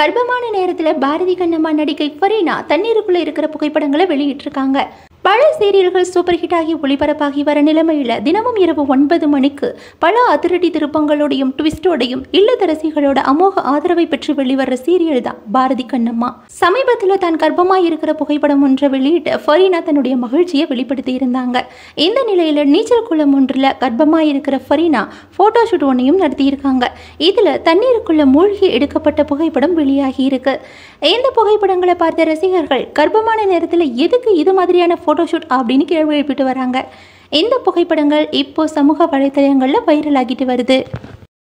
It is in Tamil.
கர்ப்பமான நேரத்தில் பாரதி கண்ணம்மா நடிகை ஃபரீனா தண்ணீருக்குள்ள இருக்கிற புகைப்படங்களை வெளியிட்டிருக்காங்க பல சீரியல்கள் சூப்பர் ஹிட் ஆகி ஒளிபரப்பாகி வர நிலைமையில் தினமும் இரவு ஒன்பது மணிக்கு பல அதிரடி திருப்பங்களோடையும் ட்விஸ்டோடையும் இல்லத்தரசிகளோட அமோக ஆதரவை பெற்று வெளிவர சீரியல் தான் பாரதி கண்ணம்மா சமீபத்தில் தான் கர்ப்பமாய் இருக்கிற புகைப்படம் ஒன்றை வெளியிட்டு ஃபரீனா தன்னுடைய மகிழ்ச்சியை வெளிப்படுத்தி இருந்தாங்க இந்த நிலையில் நீச்சல் குளம் ஒன்றில் கர்ப்பமாய் இருக்கிற ஃபரீனா ஃபோட்டோ ஷூட் ஒன்றையும் நடத்தியிருக்காங்க இதில் தண்ணீருக்குள்ள மூழ்கி எடுக்கப்பட்ட புகைப்படம் வெளியாகி இருக்கு இந்த புகைப்படங்களை பார்த்த ரசிகர்கள் கர்ப்பமான நேரத்தில் எதுக்கு இது மாதிரியான ஃபோட்டோஷூட் அப்படின்னு கேள்வி எழுப்பிட்டு வராங்க இந்த புகைப்படங்கள் இப்போ சமூக வலைத்தளங்களில் வைரல் ஆகிட்டு வருது